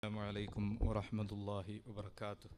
السلام عليكم ورحمة الله وبركاته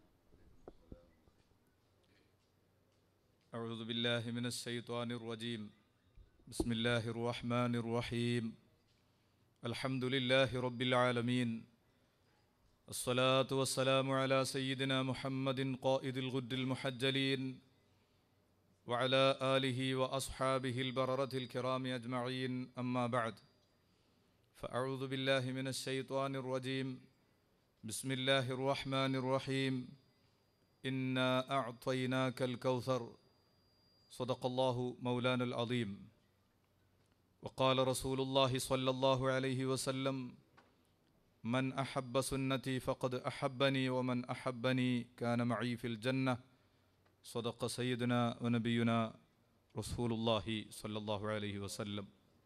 أعوذ بالله من الشيطان الرجيم بسم الله الرحمن الرحيم الحمد لله رب العالمين الصلاة والسلام على سيدنا محمد قائد الغد المحجلين وعلى آله وأصحابه البررة الكرام أجمعين أما بعد فأعوذ بالله من الشيطان الرجيم بسم الله الرحمن الرحيم إنا أعطيناك الكوثر صدق الله مولانا العظيم وقال رسول الله صلى الله عليه وسلم من أحب سنتي فقد أحبني ومن أحبني كان معي في الجنة صدق سيدنا ونبينا رسول الله صلى الله عليه وسلم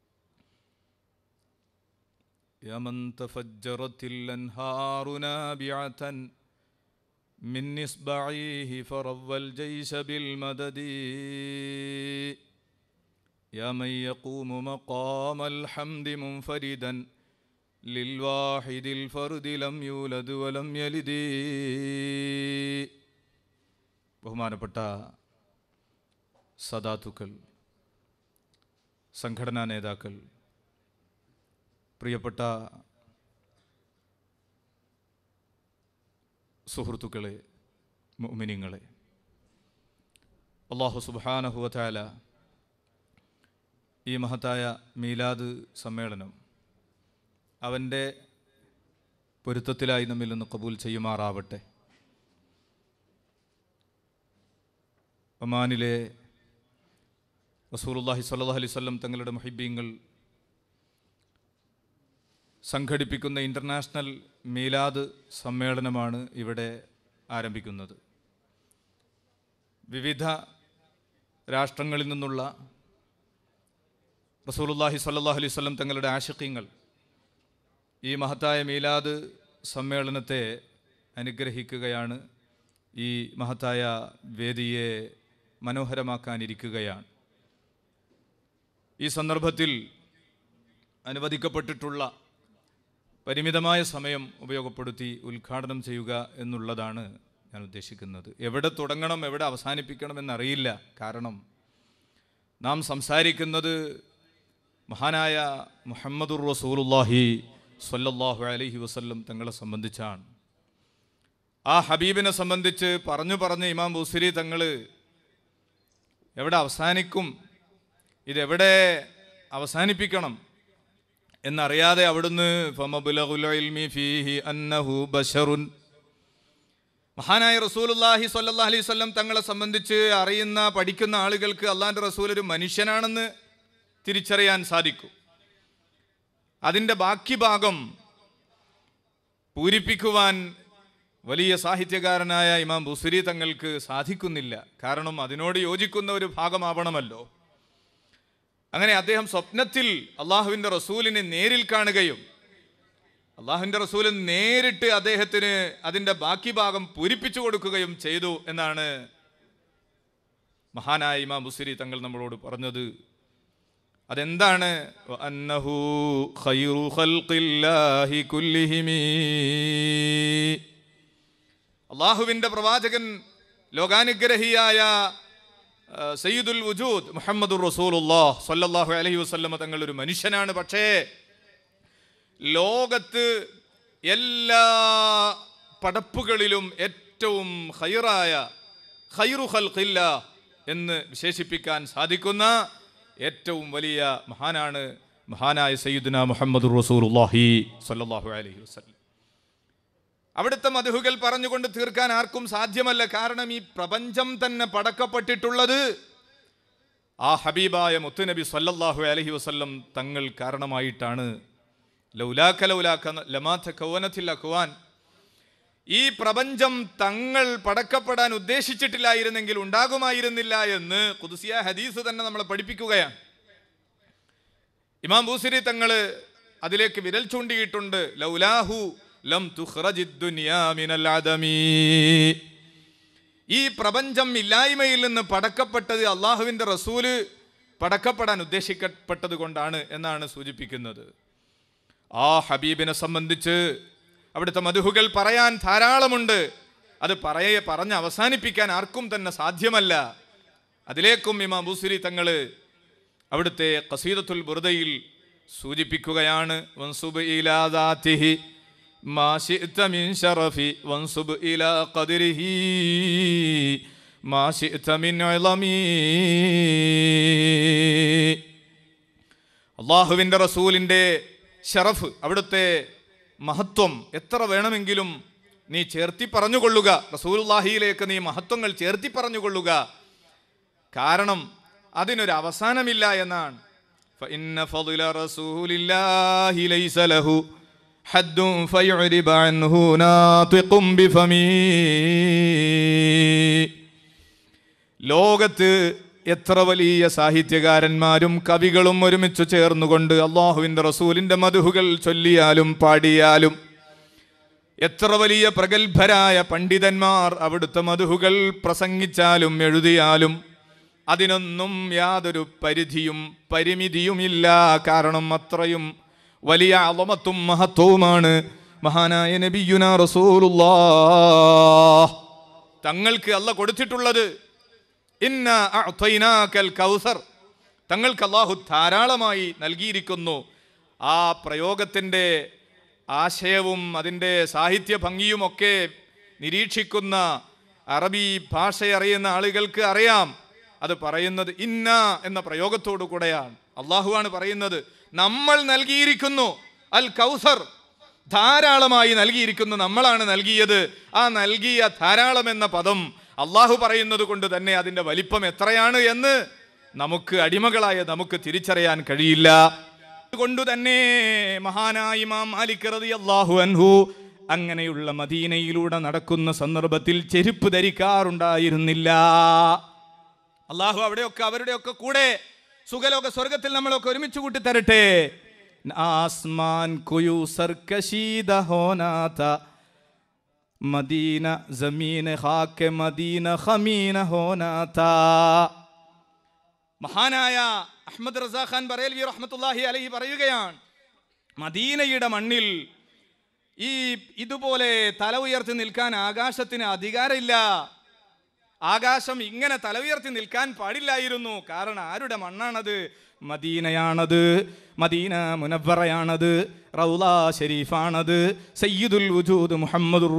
يا من تفجرت الأنهار نابعة من إصبعيه فروى الجيش بالمدد يا من يقوم مقام الحمد منفردا للواحد الفرد لم يولد ولم يلد ബഹുമാനപ്പെട്ട സദാത്തുക്കൾ സംഘടനാ നേതാക്കൾ പ്രിയപ്പെട്ട സുഹൃത്തുക്കളെ മുഅ്മിനീങ്ങളെ അള്ളാഹു സുബാനഹുവല ഈ മഹത്തായ മീലാദ് സമ്മേളനം അവൻ്റെ പൊരുത്തത്തിലായി നമ്മിൽ നിന്ന് കബൂൽ ചെയ്യുമാറാവട്ടെ ഒമാനിലെ റസൂലുള്ളാഹി സ്വല്ലല്ലാഹു അലൈഹി വസല്ലം തങ്ങളുടെ മുഹിബ്ബീങ്ങൾ സംഘടിപ്പിക്കുന്ന ഇൻ്റർനാഷണൽ മീലാദ് സമ്മേളനമാണ് ഇവിടെ ആരംഭിക്കുന്നത് വിവിധ രാഷ്ട്രങ്ങളിൽ നിന്നുള്ള റസൂലുള്ളാഹി സ്വല്ലല്ലാഹു അലൈഹി വസല്ലം തങ്ങളുടെ ആശിഖ്യങ്ങൾ ഈ മഹത്തായ മീലാദ് സമ്മേളനത്തെ അനുഗ്രഹിക്കുകയാണ് ഈ മഹത്തായ വേദിയെ മനോഹരമാക്കാനിരിക്കുകയാണ് ഈ സന്ദർഭത്തിൽ അനുവദിക്കപ്പെട്ടിട്ടുള്ള പരിമിതമായ സമയം ഉപയോഗപ്പെടുത്തി ഉദ്ഘാടനം ചെയ്യുക എന്നുള്ളതാണ് ഞാൻ ഉദ്ദേശിക്കുന്നത് എവിടെ തുടങ്ങണം എവിടെ അവസാനിപ്പിക്കണം എന്നറിയില്ല കാരണം നാം സംസാരിക്കുന്നത് മഹാനായ മുഹമ്മദുർ റസൂലുല്ലാഹി സ്വല്ലല്ലാഹു അലൈഹി വസല്ലം തങ്ങളെ സംബന്ധിച്ചാണ് ആ ഹബീബിനെ സംബന്ധിച്ച് പറഞ്ഞു പറഞ്ഞ് ഇമാം ബുസിരി തങ്ങൾ എവിടെ അവസാനിക്കും ഇതെവിടെ അവസാനിപ്പിക്കണം എന്നറിയാതെ അവിടുന്ന് ഫമബുലഗുൽ ഇൽമി ഫീഹി അന്നഹു ബശറുൻ മഹാനായ റസൂലുല്ലാഹി സ്വല്ലല്ലാഹി അലൈഹി വസല്ലം തങ്ങളെ സംബന്ധിച്ച് അറിയുന്ന പഠിക്കുന്ന ആളുകൾക്ക് അള്ളാഹിൻ്റെ റസൂൽ ഒരു മനുഷ്യനാണെന്ന് തിരിച്ചറിയാൻ സാധിക്കും അതിൻ്റെ ബാക്കി ഭാഗം പൂരിപ്പിക്കുവാൻ വലിയ സാഹിത്യകാരനായ ഇമാം ബുസുരി തങ്ങൾക്ക് സാധിക്കുന്നില്ല കാരണം അതിനോട് യോജിക്കുന്ന ഒരു ഭാഗമാവണമല്ലോ അങ്ങനെ അദ്ദേഹം സ്വപ്നത്തിൽ അള്ളാഹുവിൻ്റെ റസൂലിനെ നേരിൽ കാണുകയും അള്ളാഹുവിൻ്റെ റസൂൽ നേരിട്ട് അദ്ദേഹത്തിന് അതിൻ്റെ ബാക്കി ഭാഗം പൂരിപ്പിച്ചു കൊടുക്കുകയും ചെയ്തു എന്നാണ് മഹാനായ ഇമാം ബുസുരി തങ്ങൾ നമ്മളോട് പറഞ്ഞത് അതെന്താണ് അന്നഹു ഖൈറു ഖൽഖില്ലാഹി കുല്ലിഹിമീ അള്ളാഹുവിൻ്റെ പ്രവാചകൻ ലോകാനുഗ്രഹിയായ സയ്യിദുൽ വുജൂദ് മുഹമ്മദുർ റസൂലുല്ലാഹ് സല്ലല്ലാഹു അലൈഹി വസല്ലമ തങ്ങൾ ഒരു മനുഷ്യനാണ് പക്ഷേ ലോകത്ത് എല്ലാ പടപ്പുകളിലും ഏറ്റവും ഹൈറായ ഖൈറു ഖൽഖില്ല എന്ന് വിശേഷിപ്പിക്കാൻ സാധിക്കുന്ന ഏറ്റവും വലിയ മഹാനാണ് മഹാനായ സയ്യിദുന മുഹമ്മദുർ റസൂലുള്ളാഹി സല്ലല്ലാഹു അലൈഹി വസല്ലം അവിടുത്തെ മധുഹുകൾ പറഞ്ഞുകൊണ്ട് തീർക്കാൻ ആർക്കും സാധ്യമല്ല കാരണം ഈ പ്രപഞ്ചം തന്നെ പടക്കപ്പെട്ടിട്ടുള്ളത് ആ ഹബീബായ മുത്തുനബി സല്ലല്ലാഹു അലഹി വസല്ലം തങ്ങൾ കാരണമായിട്ടാണ് ലൗലാക്ക ലൗലാക്ക ലമാത്ത കൗവനത്തിൽ അക്കുവാൻ ഈ പ്രപഞ്ചം തങ്ങൾ പടക്കപ്പെടാൻ ഉദ്ദേശിച്ചിട്ടില്ലായിരുന്നെങ്കിൽ ഉണ്ടാകുമായിരുന്നില്ല എന്ന് കുതിസിയ ഹദീസ് തന്നെ നമ്മളെ പഠിപ്പിക്കുകയാണ് ഇമാം ബൂസിരി തങ്ങൾ അതിലേക്ക് വിരൽ ചൂണ്ടിയിട്ടുണ്ട് ലൗലാഹു ലം മിനൽ അദമി ഈ പ്രപഞ്ചം ഇല്ലായ്മയിൽ നിന്ന് പടക്കപ്പെട്ടത് അള്ളാഹുവിൻ്റെ റസൂല് പടക്കപ്പെടാൻ ഉദ്ദേശിക്കപ്പെട്ടത് കൊണ്ടാണ് എന്നാണ് സൂചിപ്പിക്കുന്നത് ആ ഹബീബിനെ സംബന്ധിച്ച് അവിടുത്തെ മധുഹുകൾ പറയാൻ ധാരാളമുണ്ട് അത് പറയെ പറഞ്ഞ് അവസാനിപ്പിക്കാൻ ആർക്കും തന്നെ സാധ്യമല്ല അതിലേക്കും ഇമാം ബുസിരി തങ്ങൾ അവിടുത്തെ ഖസീദത്തുൽ ബുർദയിൽ സൂചിപ്പിക്കുകയാണ് വൻസുബ് ഇലാ ദാത്തിഹി മാ ശിഅ്ത മിൻ ശറഫി വൻസുബ് ഇലാ ഖദ്രിഹി മാ ശിഅ്ത മിൻ ഇളമി അള്ളാഹുവിൻ്റെ റസൂലിൻ്റെ ഷറഫ് അവിടുത്തെ മഹത്വം എത്ര വേണമെങ്കിലും നീ ചേർത്തി പറഞ്ഞുകൊള്ളുക റസൂലുള്ളാഹിയിലേക്ക് നീ മഹത്വങ്ങൾ ചേർത്തി പറഞ്ഞുകൊള്ളുക കാരണം അതിനൊരു അവസാനമില്ല എന്നാണ് فإن فضل رسول الله ليس له حد فيعرب عنه ناطق بفمه ലോകത്ത് എത്ര വലിയ സാഹിത്യകാരന്മാരും കവികളും ഒരുമിച്ച് ചേർന്നുകൊണ്ട് അള്ളാഹുവിൻ്റെ റസൂലിൻ്റെ മധുഹുകൾ ചൊല്ലിയാലും പാടിയാലും എത്ര വലിയ പ്രഗത്ഭരായ പണ്ഡിതന്മാർ അവിടുത്തെ മധുഹുകൾ പ്രസംഗിച്ചാലും എഴുതിയാലും അതിനൊന്നും യാതൊരു പരിധിയും പരിമിതിയുമില്ല കാരണം അത്രയും വലിയ അളമത്തും മഹത്വവുമാണ് മഹാനായ നബിയുന റസൂലുള്ളാ തങ്ങൾക്ക് അല്ല കൊടുത്തിട്ടുള്ളത് ഇന്ന അഅ്തൈനാക്കൽ കൗസർ തങ്ങൾക്ക് അള്ളാഹു ധാരാളമായി നൽകിയിരിക്കുന്നു ആ പ്രയോഗത്തിൻ്റെ ആശയവും അതിൻ്റെ സാഹിത്യ ഭംഗിയുമൊക്കെ നിരീക്ഷിക്കുന്ന അറബി ഭാഷ അറിയുന്ന ആളുകൾക്ക് അറിയാം അത് പറയുന്നത് ഇന്ന എന്ന പ്രയോഗത്തോടു കൂടെയാണ് അള്ളാഹുവാണ് പറയുന്നത് നമ്മൾ നൽകിയിരിക്കുന്നു അൽ കൗസർ ധാരാളമായി നൽകിയിരിക്കുന്നു നമ്മളാണ് നൽകിയത് ആ നൽകിയ ധാരാളം എന്ന പദം അള്ളാഹു പറയുന്നത് കൊണ്ട് തന്നെ അതിൻ്റെ വലിപ്പം എത്രയാണ് എന്ന് നമുക്ക് അടിമകളായ നമുക്ക് തിരിച്ചറിയാൻ കഴിയില്ല അതുകൊണ്ട് തന്നെ മഹാനായ ഇമാം മാലിക് റളിയല്ലാഹു അൻഹു അങ്ങനെയുള്ള മദീനയിലൂടെ നടക്കുന്ന സന്ദർഭത്തിൽ ചെരുപ്പ് ധരിക്കാറുണ്ടായിരുന്നില്ല അള്ളാഹു അവിടെയൊക്കെ അവരുടെയൊക്കെ കൂടെ സുഖലോക സ്വർഗത്തിൽ നമ്മളൊക്കെ ഒരുമിച്ച് കൂട്ടി തരട്ടെ ആസ്മാൻ കുയു സർക്കശീദ ഹോനാഥ മദീന ജമീൻ ഹാക്കെ മദീന ഹമീന ഹോനാഥ മഹാനായ അഹമ്മദ് റസാ ഖാൻ ബറേൽവി റഹ്മത്തുള്ളാഹി അലൈഹി പറയുകയാണ് മദീനയുടെ മണ്ണിൽ ഈ ഇതുപോലെ തല ഉയർത്തി നിൽക്കാൻ ആകാശത്തിന് അധികാരമില്ല ആകാശം ഇങ്ങനെ തല ഉയർത്തി നിൽക്കാൻ പാടില്ലായിരുന്നു കാരണം ആരുടെ മണ്ണാണത് മദീനയാണത് മദീന മുനവറയാണത് റൗല ഷരീഫാണത് സയ്യിദുൽ വജൂദ് മുഹമ്മദുർ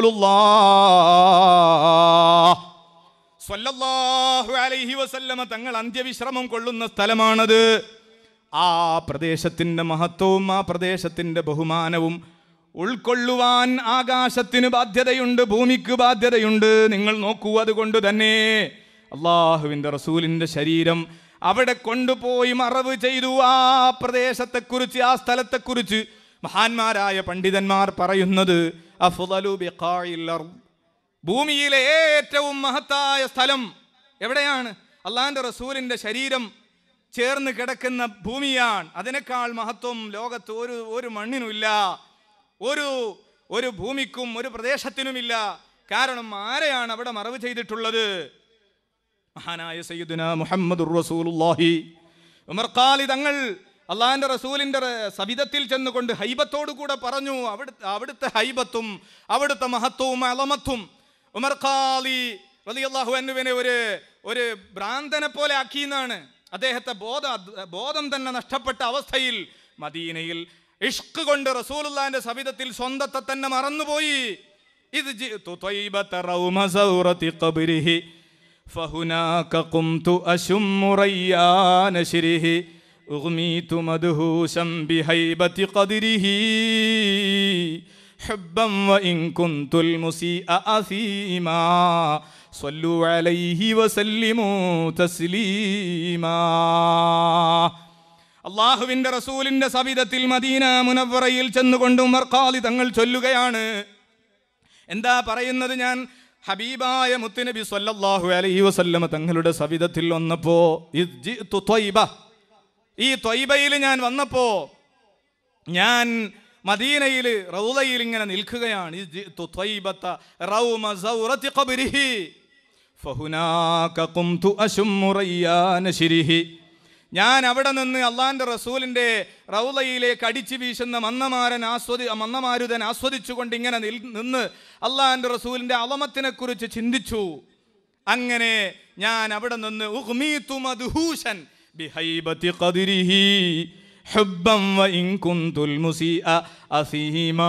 റസൂലുള്ളാഹ് സ്വല്ലല്ലാഹു അലൈഹി വസല്ലമ തങ്ങൾ അന്ത്യവിശ്രമം കൊള്ളുന്ന സ്ഥലമാണത് ആ പ്രദേശത്തിൻ്റെ മഹത്വവും ആ പ്രദേശത്തിൻ്റെ ബഹുമാനവും ഉൾക്കൊള്ളുവാൻ ആകാശത്തിന് ബാധ്യതയുണ്ട് ഭൂമിക്ക് ബാധ്യതയുണ്ട് നിങ്ങൾ നോക്കൂ അതുകൊണ്ട് തന്നെ അള്ളാഹുവിൻ്റെ റസൂലിൻ്റെ ശരീരം അവിടെ കൊണ്ടുപോയി മറവ് ചെയ്തു ആ പ്രദേശത്തെക്കുറിച്ച് ആ സ്ഥലത്തെക്കുറിച്ച് മഹാന്മാരായ പണ്ഡിതന്മാർ പറയുന്നത് അഫ്ളലു ബിഖാഇൽ അർദ് ഭൂമിയിലെ ഏറ്റവും മഹത്തായ സ്ഥലം എവിടെയാണ് അള്ളാഹിൻ്റെ റസൂലിൻ്റെ ശരീരം ചേർന്ന് കിടക്കുന്ന ഭൂമിയാണ് അതിനേക്കാൾ മഹത്വം ലോകത്ത് ഒരു ഒരു മണ്ണിനുമില്ല ഒരു ഒരു ഭൂമിക്കും ഒരു പ്രദേശത്തിനുമില്ല കാരണം ആരെയാണ് അവിടെ മറവ് ചെയ്തിട്ടുള്ളത് മഹാനായ സയ്യിദുന മുഹമ്മദുർ റസൂലുള്ളാഹി ഉമർ ഖാലി തങ്ങൾ അള്ളാഹിൻ്റെ റസൂലിൻ്റെ സവിധത്തിൽ ചെന്നുകൊണ്ട് ഹൈബത്തോടു കൂടെ പറഞ്ഞു അവിടുത്തെ അവിടുത്തെ ഹൈബത്തും അവിടുത്തെ മഹത്വവും അളമത്തും ഉമർ ഖാലി റളിയല്ലാഹു അൻഹുവിനെ ഒരു ഒരു ഭ്രാന്തനെ പോലെ ആക്കിയെന്നാണ് അദ്ദേഹത്തെ ബോധ ബോധം തന്നെ നഷ്ടപ്പെട്ട അവസ്ഥയിൽ മദീനയിൽ ഇഷ്ക് കൊണ്ട് റസൂലുള്ളാന്റെ സവിധത്തിൽ സ്വന്തത്തെ തന്നെ മറന്നുപോയി ഇത് ജിഅ്തു ത്വയ്ബത റൗമ സൗറതി ഖബ്രിഹി فهناك قمت أشم ريان شره أغميت مدهوشا بهيبة قدره حبا وإن كنت المسيء أثيما صلوا عليه وسلموا تسليما അള്ളാഹുവിന്റെ റസൂലിന്റെ സവിധത്തിൽ മദീന മുനവറയിൽ ചെന്നുകൊണ്ട് ഉമർ ഖാലി തങ്ങൾ ചൊല്ലുകയാണ് എന്താ പറയുന്നത് ഞാൻ ഹബീബായ മുത്തുനബി സല്ലല്ലാഹു അലൈഹി വസല്ലമ തങ്ങളുടെ സവിധത്തിൽ വന്നപ്പോ ഇദ് ജിഅ്തു ത്വയ്ബ ഈ ത്വയ്ബയിൽ ഞാൻ വന്നപ്പോ ഞാൻ മദീനയിൽ റൗലയിൽ ഇങ്ങനെ നിൽക്കുകയാണ് ഇദ് ജിഅ്തു ത്വയ്ബത റൗമ സൗറതി ഖബ്രിഹി ഫഹുനാക ഖുംതു അശുമ്മു റയ്യാന ശിരിഹി ഞാൻ അവിടെ നിന്ന് അള്ളാന്റെ റസൂലിന്റെ റൗലയിലേക്ക് അടിച്ചു വീശുന്ന മന്നമാരൻ ആസ്വദി മന്നമാരുതൻ ആസ്വദിച്ചുകൊണ്ട് ഇങ്ങനെ നിൽ- നിന്ന് അള്ളാന്റെ റസൂലിന്റെ അളമത്തിനെ കുറിച്ച് ചിന്തിച്ചു അങ്ങനെ ഞാൻ അവിടെ നിന്ന് ഉഗ്മീതു മദ്ഹൂഷൻ ബിഹൈബത്തി ഖദ്രിഹി حبا وإن كنت المسيء أثيما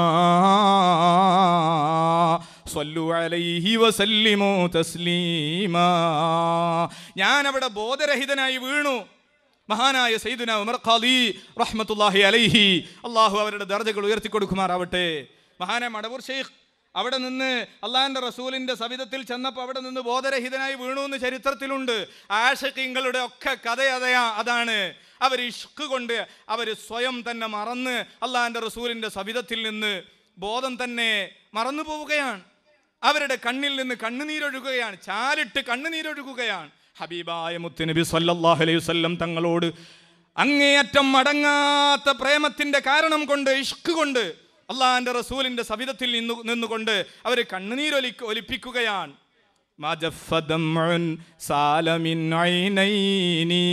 صلوا عليه وسلموا تسليما ഞാൻ അവിടെ ബോധരഹിതനായി വീണു മഹാനായ സയ്യിദുന ഉമർ ഖാദി റഹ്മത്തുള്ളാഹി അലൈഹി അള്ളാഹു അവരുടെ ദർജകൾ ഉയർത്തി കൊടുക്കുമാറാവട്ടെ മഹാനായ മടവൂർ ഷെയ്ഖ് അവിടെ നിന്ന് അള്ളാഹിന്റെ റസൂലിന്റെ സവിധത്തിൽ ചെന്നപ്പോൾ അവിടെ നിന്ന് ബോധരഹിതനായി വീണു എന്ന് ചരിത്രത്തിലുണ്ട് ആഷക്കിങ്ങളുടെ ഒക്കെ കഥ അതയാ അതാണ് അവർ ഇഷ്ക് കൊണ്ട് അവർ സ്വയം തന്നെ മറന്ന് അള്ളാഹിന്റെ റസൂലിന്റെ സവിധത്തിൽ നിന്ന് ബോധം തന്നെ മറന്നു പോവുകയാണ് അവരുടെ കണ്ണിൽ നിന്ന് കണ്ണുനീരൊഴുകുകയാണ് ചാലിട്ട് കണ്ണുനീരൊഴുകുകയാണ് ഹബീബായ മുത്തുനബി സല്ലല്ലാഹു അലൈഹി വസല്ലം തങ്ങളോട് അങ്ങേയറ്റം അടങ്ങാത്ത പ്രേമത്തിന്റെ കാരണം കൊണ്ട് ഇഷ്ക് കൊണ്ട് അള്ളാഹിന്റെ റസൂലിന്റെ സവിധത്തിൽ നിന്നു നിന്നുകൊണ്ട് അവർ കണ്ണുനീരൊലി ഒലിപ്പിക്കുകയാണ് ما جف دمع سال من عينيني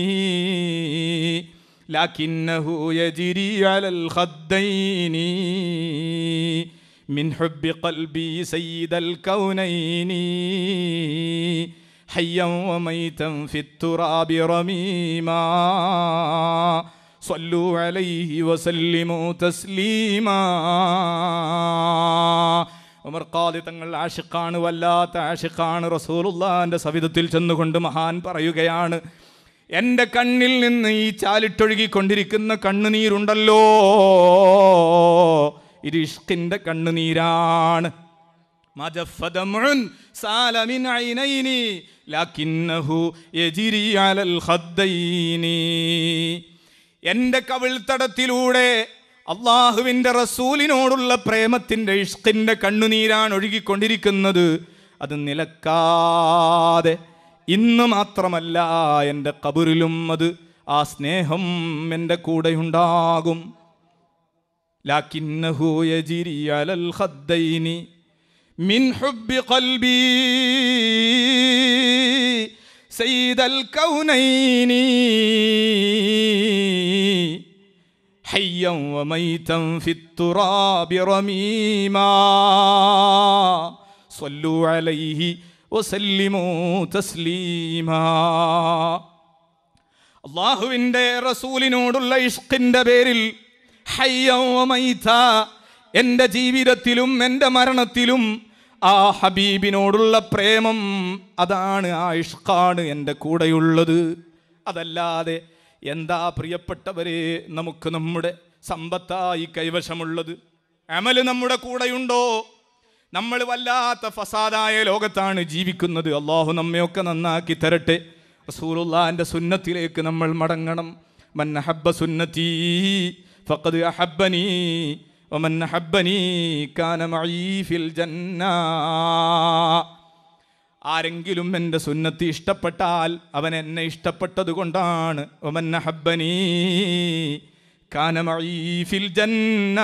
لكنه يجري على الخدين من حب قلبي سيد الكونين حيا وميتا في التراب رميما صلوا عليه وسلموا تسليما ഉമർ ഖാദി തങ്ങൾ ആഷിഖാണ് വല്ലാത്ത ആഷിഖാണ് റസൂലുള്ളാന്റെ സവിധത്തിൽ ചെന്നുകൊണ്ട് മഹാൻ പറയുകയാണ് എൻ്റെ കണ്ണിൽ നിന്ന് ഈ ചാലിട്ടൊഴുകിക്കൊണ്ടിരിക്കുന്ന കണ്ണുനീരുണ്ടല്ലോ ഇത് ഇഷ്കിൻ്റെ കണ്ണുനീരാണ് ما جف دمع سال من عينيني لكنه يجري على الخدين എൻ്റെ കവിൾത്തടത്തിലൂടെ അള്ളാഹുവിൻ്റെ റസൂലിനോടുള്ള പ്രേമത്തിൻ്റെ ഇഷ്കിൻ്റെ കണ്ണുനീരാണ് ഒഴുകിക്കൊണ്ടിരിക്കുന്നത് അത് നിലക്കാതെ ഇന്ന് മാത്രമല്ല എൻ്റെ കബറിലും അത് ആ സ്നേഹം എൻ്റെ കൂടെയുണ്ടാകും لكنه يجري على الخدين من حب قلبي سيد الكونين حيا وميتا في التراب رميما صلوا عليه وسلموا تسليما അള്ളാഹുവിൻ്റെ റസൂലിനോടുള്ള ഇഷ്കിൻ്റെ പേരിൽ ഹയ്യവമൈത എൻ്റെ ജീവിതത്തിലും എൻ്റെ മരണത്തിലും ആ ഹബീബിനോടുള്ള പ്രേമം അതാണ് ആ ഇഷ്കാണ് എൻ്റെ കൂടെയുള്ളത് അതല്ലാതെ എന്താ പ്രിയപ്പെട്ടവരെ നമുക്ക് നമ്മുടെ സമ്പത്തായി കൈവശമുള്ളത് അമല് നമ്മുടെ കൂടെയുണ്ടോ നമ്മൾ വല്ലാത്ത ഫസാദായ ലോകത്താണ് ജീവിക്കുന്നത് അള്ളാഹു നമ്മയൊക്കെ നന്നാക്കി തരട്ടെ റസൂലുള്ളാന്റെ സുന്നത്തിലേക്ക് നമ്മൾ മടങ്ങണം മൻ അഹബ്ബ സുന്നത്തി ഫഖദ് അഹബ്ബനി വമൻ അഹബ്ബനി കാന മഈ ഫിൽ ജന്ന ആരെങ്കിലും എൻ്റെ സുന്നത്തി ഇഷ്ടപ്പെട്ടാൽ അവൻ എന്നെ ഇഷ്ടപ്പെട്ടത് കൊണ്ടാണ് ഒമൻ അഹബ്ബനി കാന മഈ ഫിൽ ജന്ന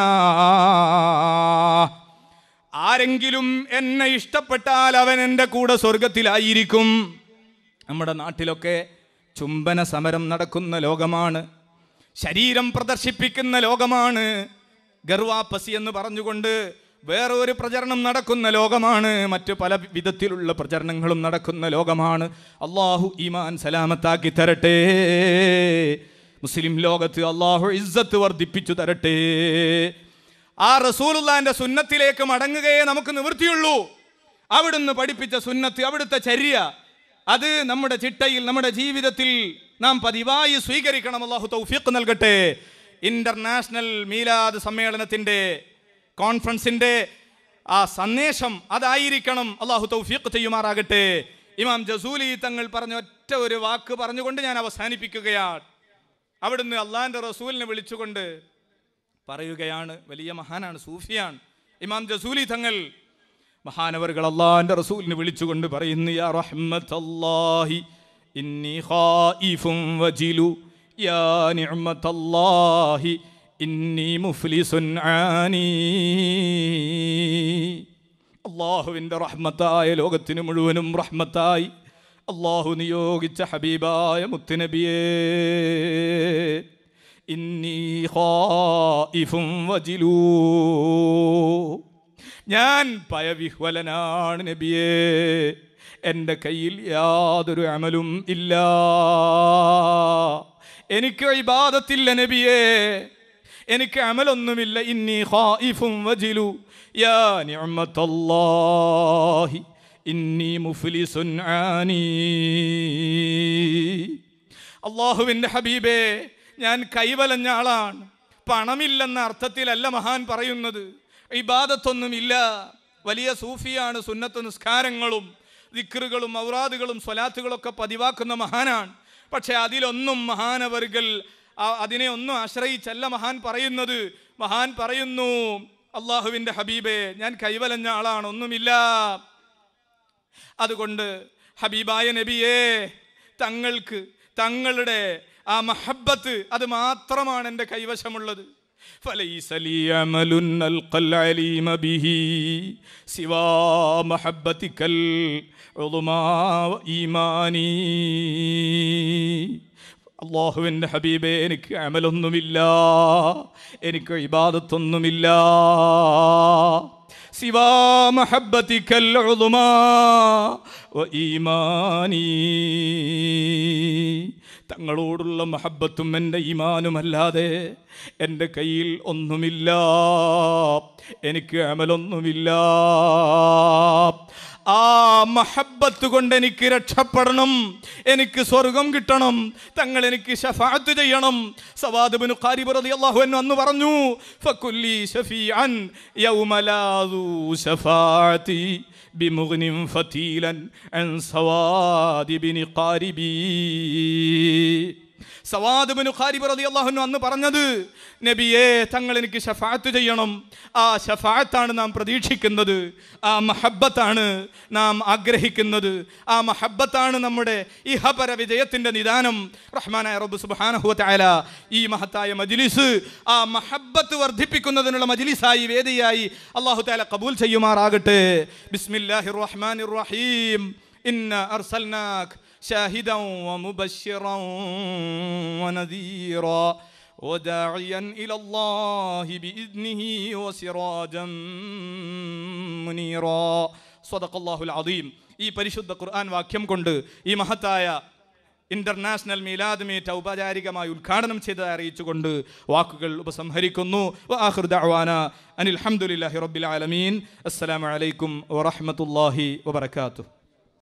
ആരെങ്കിലും എന്നെ ഇഷ്ടപ്പെട്ടാൽ അവൻ എൻ്റെ കൂടെ സ്വർഗത്തിലായിരിക്കും നമ്മുടെ നാട്ടിലൊക്കെ ചുംബന സമരം നടക്കുന്ന ലോകമാണ് ശരീരം പ്രദർശിപ്പിക്കുന്ന ലോകമാണ് ഗർവാപ്പസി എന്ന് പറഞ്ഞുകൊണ്ട് വേറെ ഒരു പ്രചരണം നടക്കുന്ന ലോകമാണ് മറ്റു പല വിധത്തിലുള്ള പ്രചരണങ്ങളും നടക്കുന്ന ലോകമാണ് അള്ളാഹു ഈമാൻ സലാമത്താക്കി തരട്ടെ മുസ്ലിം ലോകത്ത് അള്ളാഹു ഇസ്സത്ത് വർദ്ധിപ്പിച്ചു തരട്ടെ ആ റസൂലുള്ളാന്റെ സുന്നത്തിലേക്ക് മടങ്ങുകയേ നമുക്ക് നിവൃത്തിയുള്ളൂ അവിടുന്ന് പഠിപ്പിച്ച സുന്നത്ത് അവിടുത്തെ ചര്യ അത് നമ്മുടെ ചിട്ടയിൽ നമ്മുടെ ജീവിതത്തിൽ നാം പതിവായി സ്വീകരിക്കണം അള്ളാഹു തൗഫീഖ് നൽകട്ടെ ഇന്റർനാഷണൽ മീലാദ് സമ്മേളനത്തിന്റെ കോൺഫറൻസിന്റെ ആ സന്ദേശം അതായിരിക്കണം അള്ളാഹു തൗഫീഖ് ചെയ്യുമാറാകട്ടെ ഇമാം ജസൂലി തങ്ങൾ പറഞ്ഞ ഒറ്റ ഒരു വാക്ക് പറഞ്ഞുകൊണ്ട് ഞാൻ അവസാനിപ്പിക്കുകയാണ് അവിടുന്ന് അള്ളാഹിന്റെ റസൂലിനെ വിളിച്ചുകൊണ്ട് പറയുകയാണ് വലിയ മഹാനാണ് സൂഫിയാണ് ഇമാം ജസൂലി തങ്ങൾ മഹാനവറുകൾ അള്ളാഹിന്റെ റസൂലിനെ വിളിച്ചുകൊണ്ട് പറയുന്നു യാ റഹ്മത്തല്ലാഹി ഇന്നി ഖായിഫും വജിലു യാ നിഅമത്തല്ലാഹി ഇന്നി മുഫ്ലിസുൻ ആനി അള്ളാഹുവിൻ്റെ റഹ്മത്തായ ലോകത്തിന് മുഴുവനും റഹ്മത്തായി അള്ളാഹു നിയോഗിച്ച ഹബീബായ മുത്തുനബിയേ ഇന്നി ഖായിഫും വജിലൂ ഞാൻ ഭയവിഹ്വലനാണ് നബിയേ എൻ്റെ കയ്യിൽ യാതൊരു അമലും ഇല്ല എനിക്ക് ഇബാദത്തില്ല നബിയേ എനിക്ക് അമലൊന്നുമില്ല ഇന്നി ഖായിഫും വജിലു യാ നിഅമത്തല്ലാഹി ഇന്നി മുഫ്ലിസുൻ ആനീ അള്ളാഹുവിൻ്റെ ഹബീബേ ഞാൻ കൈവലഞ്ഞ ആളാണ് പണമില്ലെന്ന അർത്ഥത്തിലല്ല മഹാൻ പറയുന്നത് ഇബാദത്തൊന്നുമില്ല വലിയ സൂഫിയാണ് സുന്നത്ത് നിസ്കാരങ്ങളും ദിക്റുകളും ഔറാദുകളും സ്വലാത്തുകളൊക്കെ പതിവാക്കുന്ന മഹാനാണ് പക്ഷെ അതിലൊന്നും മഹാനവർകൾ ആ- അതിനെ ഒന്നും ആശ്രയിച്ചല്ല മഹാൻ പറയുന്നത് മഹാൻ പറയുന്നു അള്ളാഹുവിൻ്റെ ഹബീബേ ഞാൻ കൈവലഞ്ഞ ആളാണ് ഒന്നുമില്ല അതുകൊണ്ട് ഹബീബായ നബിയേ തങ്ങൾക്ക് തങ്ങളുടെ ആ മഹബത്ത് അത് മാത്രമാണ് എൻ്റെ കൈവശമുള്ളത് فليس لي عمل ألقى العليم به سوى محبتك العظمى وإيماني അള്ളാഹുവിൻ്റെ ഹബീബേ എനിക്ക് അമലൊന്നുമില്ല എനിക്ക് ഇബാദത്തൊന്നുമില്ല സിവാ മഹബത്തിക്കൽ ഉളുമാ വ ഈമാനീ തങ്ങളോടുള്ള മഹബത്തും എൻ്റെ ഈമാനുമല്ലാതെ എൻ്റെ കയ്യിൽ ഒന്നുമില്ല എനിക്ക് അമലൊന്നുമില്ല ആ മഹബത്ത് കൊണ്ട് എനിക്ക് രക്ഷപ്പെടണം എനിക്ക് സ്വർഗം കിട്ടണം തങ്ങൾ എനിക്ക് ഷഫാത്ത് ചെയ്യണം സവാദുബിന് ഖാരിബ് റളിയല്ലാഹു അൻഹു അന്ന് പറഞ്ഞു ഫകുല്ലി ഷഫീഅൻ യൗമ ലാ ദൂ ശഫാഅതി ബിമുഗ്നിൻ ഫതീലൻ അൻ സവാദി ബിനി ഖാരിബി സവാദ് ബിൻ ഖാരിബ് റളിയല്ലാഹു അൻഹു അന്ന് പറഞ്ഞത് നബിയെ തങ്ങൾ എനിക്ക് ഷഫാത്ത് ചെയ്യണം ആ ഷഫാത്താണ് നാം പ്രതീക്ഷിക്കുന്നത് ആ മഹബത്താണ് നാം ആഗ്രഹിക്കുന്നത് ആ മഹബത്താണ് നമ്മുടെ ഇഹപര വിജയത്തിൻ്റെ നിദാനം റഹ്മാനായ റബ്ബ് സുബ്ഹാനഹു വ തആല ഈ മഹത്തായ മജ്ലിസ് ആ മഹബത്ത് വർദ്ധിപ്പിക്കുന്നതിനുള്ള മജ്ലിസായി വേദിയായി അല്ലാഹു തആല കബൂൽ ചെയ്യുമാറാകട്ടെ ബിസ്മില്ലാഹിർ റഹ്മാനിർ റഹീം ഇന്ന അർസൽനാക് شاهدا ومبشرا ونذيرا وداعيا الى الله باذنه وسراجا منيرا صدق الله العظيم ഈ പരിശുദ്ധ ഖുർആൻ വാക്യം കൊണ്ട് ഈ മഹത്തായ ഇന്റർനാഷണൽ മീലാദ് മീറ്റ് ഔപചാരികമായി ഉദ്ഘാടനം ചെയ്തതായി അറിയിച്ചുകൊണ്ട് വാക്കുകൾ ഉപസംഹരിക്കുന്നു വആഖിർ ദഅവാന അനിൽ ഹംദുലില്ലാഹി റബ്ബിൽ ആലമീൻ അസ്സലാമു അലൈക്കും വറഹ്മത്തുള്ളാഹി വബറകാതുഹു